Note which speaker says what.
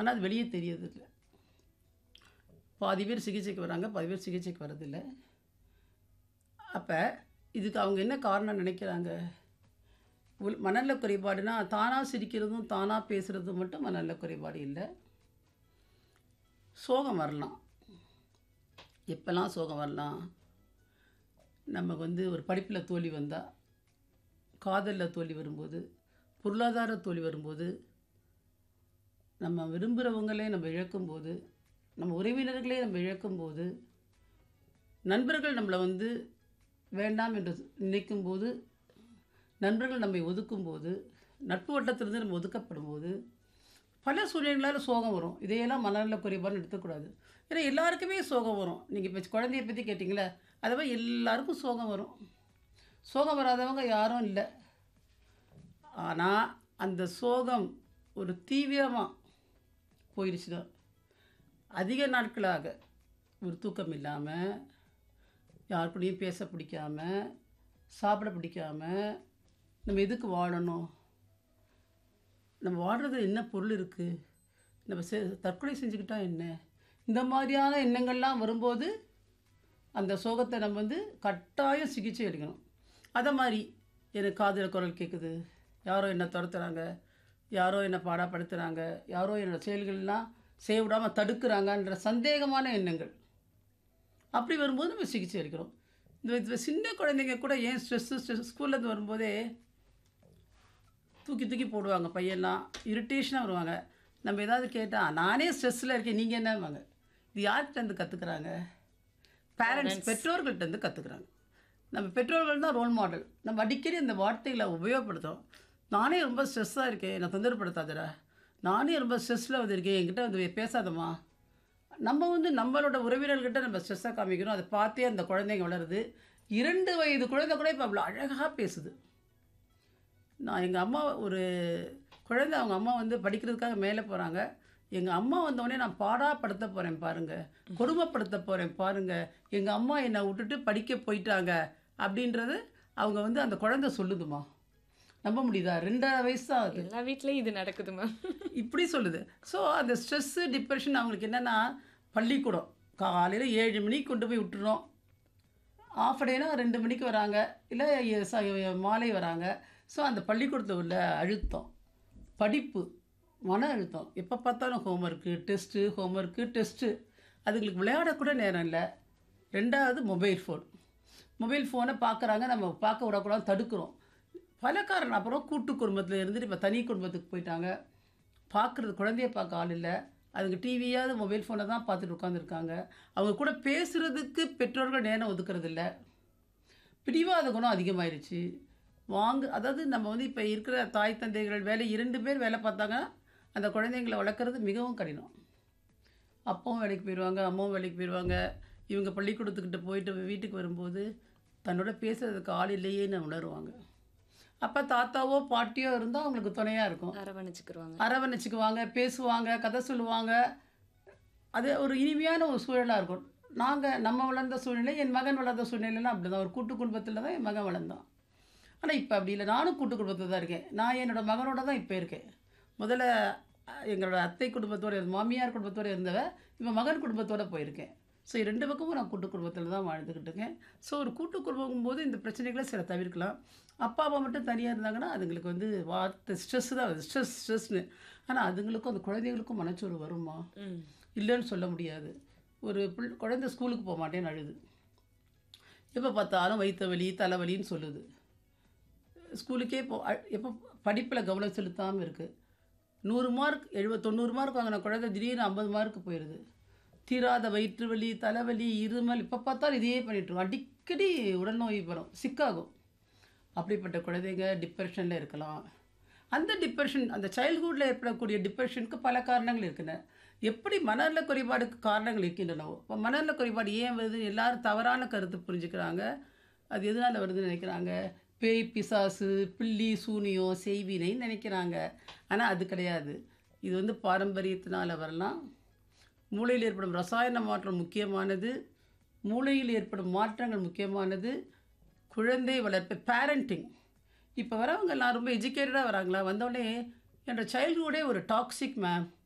Speaker 1: ஆனால் அது வெளியே தெரியறதில்ல பாதி பேர் சிகிச்சைக்கு வராங்க பாதி பேர் சிகிச்சைக்கு வரதில்லை அப்போ இதுக்கு அவங்க என்ன காரணம் நினைக்கிறாங்க உள் மனநல குறைபாடுனா தானாக சிரிக்கிறதும் தானாக பேசுகிறதும் மட்டும் மனநல குறைபாடு இல்லை சோகம் வரலாம் எப்போல்லாம் சோகம் வரலாம் நமக்கு வந்து ஒரு படிப்பில் தோல்வி வந்தால் காதலில் தோல்வி வரும்போது பொருளாதார தோல்வி வரும்போது நம்ம விரும்புகிறவங்களே நம்ம இழக்கும்போது நம்ம உறவினர்களே நம்ம இழக்கும்போது நண்பர்கள் நம்மளை வந்து வேண்டாம் என்று நினைக்கும்போது நண்பர்கள் நம்மை ஒதுக்கும்போது நட்பு வட்டத்திலிருந்து நம்ம ஒதுக்கப்படும் போது பல சூழ்நிலைகளால் சோகம் வரும் இதையெல்லாம் மனநல குறைபாடுன்னு எடுத்துக்கூடாது ஏன்னா எல்லாருக்குமே சோகம் வரும் நீங்கள் இப்போ குழந்தைய பற்றி கேட்டிங்களே அதை மாதிரி எல்லாருக்கும் சோகம் வரும் சோகம் வராதவங்க யாரும் இல்லை ஆனால் அந்த சோகம் ஒரு தீவிரமாக போயிடுச்சுன்னா அதிக நாட்களாக ஒரு தூக்கம் இல்லாமல் யார் கூடயும் பேச பிடிக்காம சாப்பிட பிடிக்காம நம்ம எதுக்கு வாழணும் நம்ம வாழ்றது என்ன பொருள் இருக்குது நம்ம செ தற்கொலை செஞ்சுக்கிட்டா என்ன இந்த மாதிரியான எண்ணங்கள்லாம் வரும்போது அந்த சோகத்தை நம்ம வந்து கட்டாயம் சிகிச்சை எடுக்கணும் அதை மாதிரி எனக்கு காதில் குரல் கேட்குது யாரோ என்னை துரத்துறாங்க யாரோ என்னை பாடாப்படுத்துகிறாங்க யாரோ என்னோட செயல்கள்லாம் செய்ய விடாமல் தடுக்கிறாங்கன்ற சந்தேகமான எண்ணங்கள் அப்படி வரும்போது நம்ம சிகிச்சை எடுக்கிறோம் இந்த இந்த சின்ன குழந்தைங்க கூட ஏன் ஸ்ட்ரெஸ்ஸு ஸ்ட்ரெஸ் ஸ்கூல்லேருந்து வரும்போதே தூக்கி தூக்கி போடுவாங்க பையன்லாம் இரிட்டேஷனாக வருவாங்க நம்ம ஏதாவது கேட்டால் நானே ஸ்ட்ரெஸ்ஸில் இருக்கேன் நீங்கள் என்னவாங்க இது யார்கிட்டேருந்து கற்றுக்குறாங்க பேரண்ட்ஸ் பெற்றோர்கள்ட்டேருந்து கற்றுக்குறாங்க நம்ம பெற்றோர்கள் தான் ரோல் மாடல் நம்ம அடிக்கடி இந்த வார்த்தைகளை உபயோகப்படுத்துகிறோம் நானே ரொம்ப ஸ்ட்ரெஸ்ஸாக இருக்கேன் என்னை தொந்தரப்படுத்தாதடா நானே ரொம்ப ஸ்ட்ரெஸ்ஸில் வந்திருக்கேன் என்கிட்ட வந்து பேசாதம்மா நம்ம வந்து நம்மளோட உறவினர்கிட்ட நம்ம ஸ்ட்ரெஸ்ஸாக காமிக்கிறோம் அதை பார்த்தே அந்த குழந்தைங்க வளருது இரண்டு வயது குழந்தை கூட இப்போ அவ்வளோ அழகாக பேசுது நான் எங்கள் அம்மா ஒரு குழந்தை அவங்க அம்மா வந்து படிக்கிறதுக்காக மேலே போகிறாங்க எங்கள் அம்மா வந்தோடனே நான் பாடாப்படுத்த போகிறேன் பாருங்கள் கொடுமைப்படுத்த போகிறேன் பாருங்கள் எங்கள் அம்மா என்னை விட்டுட்டு படிக்க போயிட்டாங்க அப்படின்றது அவங்க வந்து அந்த குழந்தை சொல்லுதுமா நம்ப முடியுதா ரெண்டரை வயசு தான் ஆகுது
Speaker 2: எல்லா வீட்லயும் இது நடக்குது மேம்
Speaker 1: இப்படி சொல்லுது ஸோ அந்த ஸ்ட்ரெஸ்ஸு டிப்ரெஷன் அவங்களுக்கு என்னென்னா பள்ளிக்கூடம் காலையில் ஏழு மணிக்கு கொண்டு போய் விட்டுறோம் ஆஃப் டேனா ரெண்டு மணிக்கு வராங்க இல்லை ச- மாலை வராங்க ஸோ அந்த பள்ளிக்கூடத்தில் உள்ள அழுத்தம் படிப்பு மன அழுத்தம் எப்போ பார்த்தாலும் ஹோம்ஒர்க்கு டெஸ்ட்டு ஹோம்ஒர்க்கு டெஸ்ட்டு அதுங்களுக்கு விளையாடக்கூட நேரம் இல்லை ரெண்டாவது மொபைல் ஃபோன் மொபைல் ஃபோனை பார்க்குறாங்க நம்ம பார்க்க விடக்கூடாது தடுக்கிறோம் பல காரணம் அப்புறம் கூட்டு குடும்பத்தில் இருந்துட்டு இப்போ தனி குடும்பத்துக்கு போயிட்டாங்க பார்க்குறது குழந்தைய பார்க்க ஆள் இல்லை அதுங்க டிவியாவது மொபைல் ஃபோனை தான் பார்த்துட்டு உட்காந்துருக்காங்க அவங்க கூட பேசுகிறதுக்கு பெற்றோர்கள் நேரம் ஒதுக்குறது இல்லை பிடிவாத குணம் அதிகமாயிருச்சு வாங்க அதாவது நம்ம வந்து இப்போ இருக்கிற தாய் தந்தைகள் வேலை இரண்டு பேர் வேலை பார்த்தாங்கன்னா அந்த குழந்தைங்களை வளர்க்குறது மிகவும் கடினம் அப்பாவும் வேலைக்கு போயிடுவாங்க அம்மாவும் வேலைக்கு போயிடுவாங்க இவங்க பள்ளிக்கூடத்துக்கிட்ட போயிட்டு வீட்டுக்கு வரும்போது தன்னோட பேசுறதுக்கு ஆள் இல்லையேன்னு உணருவாங்க அப்போ தாத்தாவோ பாட்டியோ இருந்தால் அவங்களுக்கு துணையாக இருக்கும்
Speaker 2: அரவணைச்சுக்குருவாங்க
Speaker 1: அரவணைச்சிக்குவாங்க பேசுவாங்க கதை சொல்லுவாங்க அது ஒரு இனிமையான ஒரு சூழலாக இருக்கும் நாங்கள் நம்ம வளர்ந்த சூழ்நிலை என் மகன் வளர்ந்த சூழ்நிலைலாம் அப்படி தான் ஒரு கூட்டு குடும்பத்தில் தான் என் மகன் வளர்ந்தான் ஆனால் இப்போ அப்படி இல்லை நானும் கூட்டு குடும்பத்தில் தான் இருக்கேன் நான் என்னோட மகனோட தான் இப்போ இருக்கேன் முதல்ல அஹ், எங்களோட அத்தை குடும்பத்தோட இருந்த மாமியார் குடும்பத்தோட இருந்தவ இப்போ மகன் குடும்பத்தோட போயிருக்கேன் ஸோ ரெண்டு பக்கமும் நான் கூட்டு குடும்பத்தில் தான் வாழ்ந்துக்கிட்டு இருக்கேன் ஸோ ஒரு கூட்டு குடும்பம் போது இந்த பிரச்சனைகளை சில தவிர்க்கலாம் அப்பா அம்மா மட்டும் தனியாக இருந்தாங்கன்னா அதுங்களுக்கு வந்து வார்த்தை ஸ்ட்ரெஸ் தான் வருது ஸ்ட்ரெஸ் ஸ்ட்ரெஸ்னு ஆனால் அதுங்களுக்கும் அந்த குழந்தைகளுக்கும் மனச்சோறு வருமா
Speaker 2: ம்
Speaker 1: இல்லைன்னு சொல்ல முடியாது ஒரு பிள் குழந்தை ஸ்கூலுக்கு போக மாட்டேன்னு அழுது எப்போ பார்த்தாலும் வயிற்று வலி தலைவலின்னு சொல்லுது ஸ்கூலுக்கே போ அ- எப்போ படிப்பில் கவனம் செலுத்தாமல் இருக்குது நூறு மார்க் எழுபது தொண்ணூறு மார்க் வாங்கின குழந்தை திடீர்னு ஐம்பது மார்க் போயிடுது தீராத வயிற்று வலி தலைவலி இருமல் இப்போ பார்த்தாலும் இதையே பண்ணிட்டுருக்கோம் அடிக்கடி உடல்நோய் வரும் சிக்காகும் அப்படிப்பட்ட குழந்தைங்க டிப்ரெஷனில் இருக்கலாம் அந்த டிப்ரெஷன் அந்த சைல்ட்ஹுட்டில் ஏற்படக்கூடிய டிப்ரெஷனுக்கு பல காரணங்கள் இருக்கின்றன எப்படி மனநல குறைபாடுக்கு காரணங்கள் இருக்கின்றனவோ இப்போ மனநல குறைபாடு ஏன் வருது எல்லாரும் தவறான கருத்து புரிஞ்சுக்கிறாங்க அது எதனால் வருதுன்னு நினைக்கிறாங்க பேய் பிசாசு பில்லி சூனியம் செய்வினைன்னு நினைக்கிறாங்க ஆனால் அது கிடையாது இது வந்து பாரம்பரியத்தினால் வரலாம் மூளையில் ஏற்படும் ரசாயன மாற்றம் முக்கியமானது மூளையில் ஏற்படும் மாற்றங்கள் முக்கியமானது குழந்தை வளர்ப்பு பேரண்டிங் இப்போ வரவங்க எல்லாம் ரொம்ப எஜுகேட்டடாக வராங்களா வந்தோடனே என்னோட சைல்ட்ஹுட்டே ஒரு டாக்ஸிக் மேம்